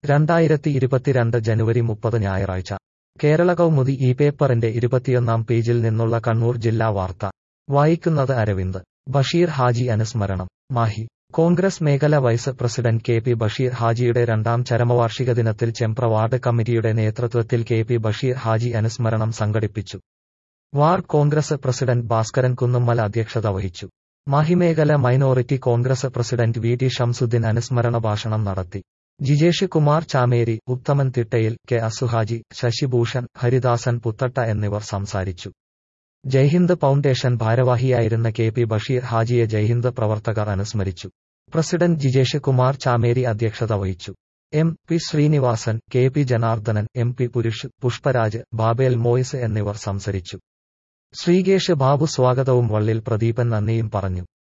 രണ്ടായിരത്തി ഇരുപത്തിരണ്ട് ജനുവരി മുപ്പത് ഞായറാഴ്ച കേരള കൗമുദി ഈ പേപ്പറിന്റെ ഇരുപത്തിയൊന്നാം പേജിൽ നിന്നുള്ള കണ്ണൂർ ജില്ലാ വാർത്ത വായിക്കുന്നത് അരവിന്ദ് ബഷീർ ഹാജി അനുസ്മരണം മാഹി കോൺഗ്രസ് മേഖല vice president K P Basheer ഹാജിയുടെ രണ്ടാം ചരമവാർഷിക ദിനത്തിൽ ചെമ്പ്ര വാർഡ് കമ്മിറ്റിയുടെ നേതൃത്വത്തിൽ കെ പി ബഷീർ ഹാജി അനുസ്മരണം സംഘടിപ്പിച്ചു വാർഡ് കോൺഗ്രസ് പ്രസിഡന്റ് ഭാസ്കരൻ കുന്നുമ്മൽ അധ്യക്ഷത വഹിച്ചു മാഹിമേഖല minority Congress president V T Shamsuddin അനുസ്മരണ ഭാഷണം നടത്തി ജിജേഷ് കുമാർ ചാമേരി ഉത്തമൻ തിട്ടയിൽ കെ അസുഹാജി ശശിഭൂഷൺ ഹരിദാസൻ പുത്തട്ട എന്നിവർ സംസാരിച്ചു ജയ്ഹിന്ദ് ഫൗണ്ടേഷൻ ഭാരവാഹിയായിരുന്ന കെ പി ബഷീർ ഹാജിയെ ജയ്ഹിന്ദ് പ്രവർത്തകർ അനുസ്മരിച്ചു പ്രസിഡന്റ് ജിജേഷ് കുമാർ ചാമേരി അധ്യക്ഷത വഹിച്ചു M P Sreenivasan K P Janardhanan M P Purush Pushparaj ബാബേൽ മോയിസ് എന്നിവർ സംസാരിച്ചു ശ്രീകേഷ് ബാബു സ്വാഗതവും വള്ളിൽ പ്രദീപൻ നന്ദിയും പറഞ്ഞു